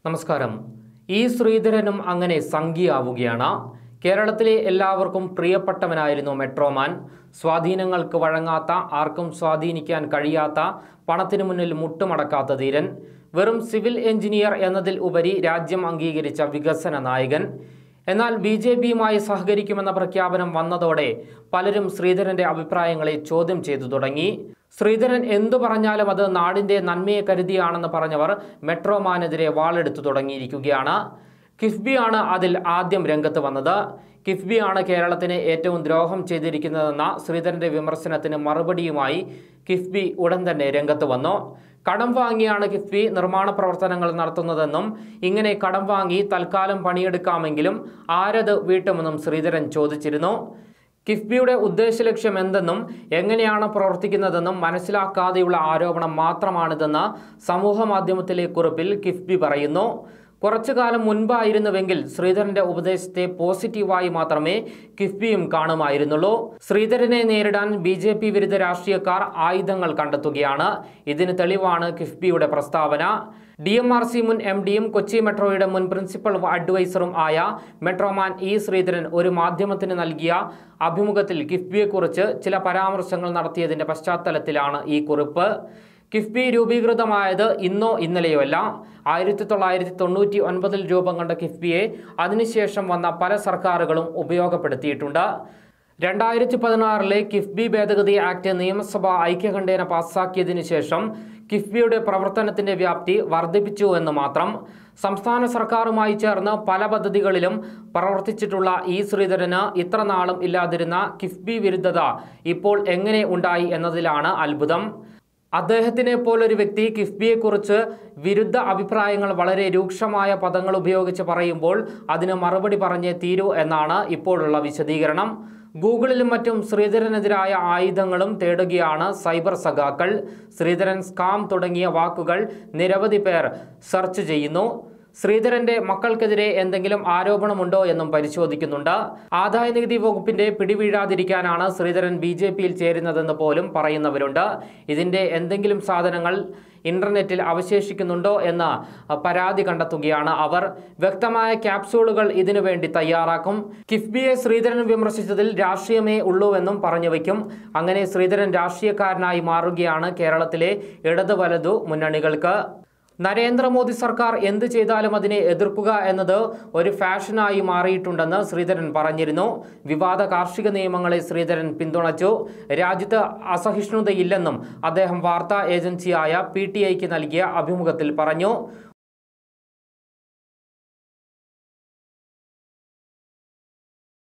നമസ്കാരം ഈ ശ്രീധരനും അങ്ങനെ സംഖ്യയാവുകയാണ് കേരളത്തിലെ എല്ലാവർക്കും പ്രിയപ്പെട്ടവനായിരുന്നു മെട്രോമാൻ സ്വാധീനങ്ങൾക്ക് വഴങ്ങാത്ത ആർക്കും സ്വാധീനിക്കാൻ കഴിയാത്ത പണത്തിനു മുന്നിൽ മുട്ടുമടക്കാത്ത ധീരൻ വെറും സിവിൽ എഞ്ചിനീയർ എന്നതിൽ ഉപരി രാജ്യം അംഗീകരിച്ച വികസന നായകൻ എന്നാൽ ബി ജെ പിയുമായി സഹകരിക്കുമെന്ന പ്രഖ്യാപനം വന്നതോടെ പലരും ശ്രീധരന്റെ അഭിപ്രായങ്ങളെ ചോദ്യം ചെയ്തു തുടങ്ങി ശ്രീധരൻ എന്തു പറഞ്ഞാലും അത് നാടിന്റെ നന്മയെ കരുതിയാണെന്ന് പറഞ്ഞവർ മെട്രോമാനെതിരെ വാളെടുത്തു തുടങ്ങിയിരിക്കുകയാണ് കിഫ്ബിയാണ് അതിൽ ആദ്യം രംഗത്ത് വന്നത് കിഫ്ബിയാണ് കേരളത്തിന് ഏറ്റവും ദ്രോഹം ചെയ്തിരിക്കുന്നതെന്ന ശ്രീധരന്റെ വിമർശനത്തിന് മറുപടിയുമായി കിഫ്ബി ഉടൻ തന്നെ രംഗത്ത് വന്നു കടം വാങ്ങിയാണ് കിഫ്ബി നിർമ്മാണ പ്രവർത്തനങ്ങൾ നടത്തുന്നതെന്നും ഇങ്ങനെ കടം വാങ്ങി തൽക്കാലം പണിയെടുക്കാമെങ്കിലും ആരത് വീട്ടുമെന്നും ശ്രീധരൻ ചോദിച്ചിരുന്നു കിഫ്ബിയുടെ ഉദ്ദേശലക്ഷ്യം എന്തെന്നും എങ്ങനെയാണ് പ്രവർത്തിക്കുന്നതെന്നും മനസ്സിലാക്കാതെയുള്ള ആരോപണം മാത്രമാണിതെന്ന് സമൂഹ മാധ്യമത്തിലെ കുറിപ്പിൽ കിഫ്ബി പറയുന്നു കുറച്ചു കാലം മുൻപായിരുന്നുവെങ്കിൽ ശ്രീധരന്റെ ഉപദേശത്തെ പോസിറ്റീവായി മാത്രമേ കിഫ്ബിയും കാണുമായിരുന്നുള്ളൂ ശ്രീധരനെ നേരിടാൻ ബി ജെ പി വിരുദ്ധ രാഷ്ട്രീയക്കാർ ആയുധങ്ങൾ കണ്ടെത്തുകയാണ് ഇതിന് തെളിവാണ് കിഫ്ബിയുടെ പ്രസ്താവന ഡി എം ആർ സി മുൻ എം ഡിയും കൊച്ചി മെട്രോയുടെ മുൻ പ്രിൻസിപ്പൽ അഡ്വൈസറും ആയ മെട്രോമാൻ ഇ ശ്രീധരൻ ഒരു മാധ്യമത്തിന് നൽകിയ അഭിമുഖത്തിൽ കിഫ്ബിയെക്കുറിച്ച് ചില പരാമർശങ്ങൾ നടത്തിയതിന്റെ പശ്ചാത്തലത്തിലാണ് ഈ കുറിപ്പ് കിഫ്ബി രൂപീകൃതമായത് ഇന്നോ ഇന്നലെയോ അല്ല ആയിരത്തി തൊള്ളായിരത്തി തൊണ്ണൂറ്റി ഒൻപതിൽ രൂപം കൊണ്ട കിഫ്ബിയെ അതിനുശേഷം വന്ന പല സർക്കാരുകളും ഉപയോഗപ്പെടുത്തിയിട്ടുണ്ട് രണ്ടായിരത്തി പതിനാറിലെ കിഫ്ബി ഭേദഗതി ആക്ട് നിയമസഭ ഐക്യകണ്ഠേന പാസ്സാക്കിയതിനു ശേഷം കിഫ്ബിയുടെ പ്രവർത്തനത്തിന്റെ വ്യാപ്തി വർദ്ധിപ്പിച്ചു എന്ന് മാത്രം സംസ്ഥാന സർക്കാരുമായി ചേർന്ന് പല പദ്ധതികളിലും പ്രവർത്തിച്ചിട്ടുള്ള ഈ ശ്രീധരന് ഇത്ര നാളും ഇല്ലാതിരുന്ന കിഫ്ബി വിരുദ്ധത ഇപ്പോൾ എങ്ങനെ ഉണ്ടായി എന്നതിലാണ് അത്ഭുതം അദ്ദേഹത്തിനെ പോലൊരു വ്യക്തി കിഫ്ബിയെക്കുറിച്ച് വിരുദ്ധ അഭിപ്രായങ്ങൾ വളരെ രൂക്ഷമായ പദങ്ങൾ ഉപയോഗിച്ച് പറയുമ്പോൾ അതിന് മറുപടി പറഞ്ഞേ തീരൂ എന്നാണ് ഇപ്പോഴുള്ള വിശദീകരണം ഗൂഗിളിലും മറ്റും ശ്രീധരനെതിരായ ആയുധങ്ങളും തേടുകയാണ് സൈബർ സഖാക്കൾ ശ്രീധരൻ സ്കാം തുടങ്ങിയ വാക്കുകൾ നിരവധി പേർ സെർച്ച് ചെയ്യുന്നു ശ്രീധരന്റെ മക്കൾക്കെതിരെ എന്തെങ്കിലും ആരോപണമുണ്ടോ എന്നും പരിശോധിക്കുന്നുണ്ട് ആദായ നികുതി വകുപ്പിന്റെ പിടിവീഴാതിരിക്കാനാണ് ശ്രീധരൻ ബി ജെ പിയിൽ ചേരുന്നതെന്ന് പോലും പറയുന്നവരുണ്ട് ഇതിന്റെ എന്തെങ്കിലും സാധനങ്ങൾ ഇന്റർനെറ്റിൽ അവശേഷിക്കുന്നുണ്ടോ എന്ന് പരാതി കണ്ടെത്തുകയാണ് അവർ വ്യക്തമായ ക്യാപ്സൂളുകൾ ഇതിനു വേണ്ടി തയ്യാറാക്കും കിഫ്ബിയെ ശ്രീധരൻ വിമർശിച്ചതിൽ രാഷ്ട്രീയമേ ഉള്ളൂവെന്നും പറഞ്ഞു വയ്ക്കും അങ്ങനെ ശ്രീധരൻ രാഷ്ട്രീയക്കാരനായി മാറുകയാണ് കേരളത്തിലെ ഇടതു വലതു മുന്നണികൾക്ക് നരേന്ദ്രമോദി സർക്കാർ എന്ത് ചെയ്താലും അതിനെ എതിർക്കുക എന്നത് ഒരു ഫാഷനായി മാറിയിട്ടുണ്ടെന്ന് ശ്രീധരൻ പറഞ്ഞിരുന്നു വിവാദ കാർഷിക നിയമങ്ങളെ ശ്രീധരൻ പിന്തുണച്ചു രാജ്യത്ത് അസഹിഷ്ണുതയില്ലെന്നും അദ്ദേഹം വാർത്താ ഏജൻസിയായ പി ടി ഐക്ക് നൽകിയ അഭിമുഖത്തിൽ പറഞ്ഞു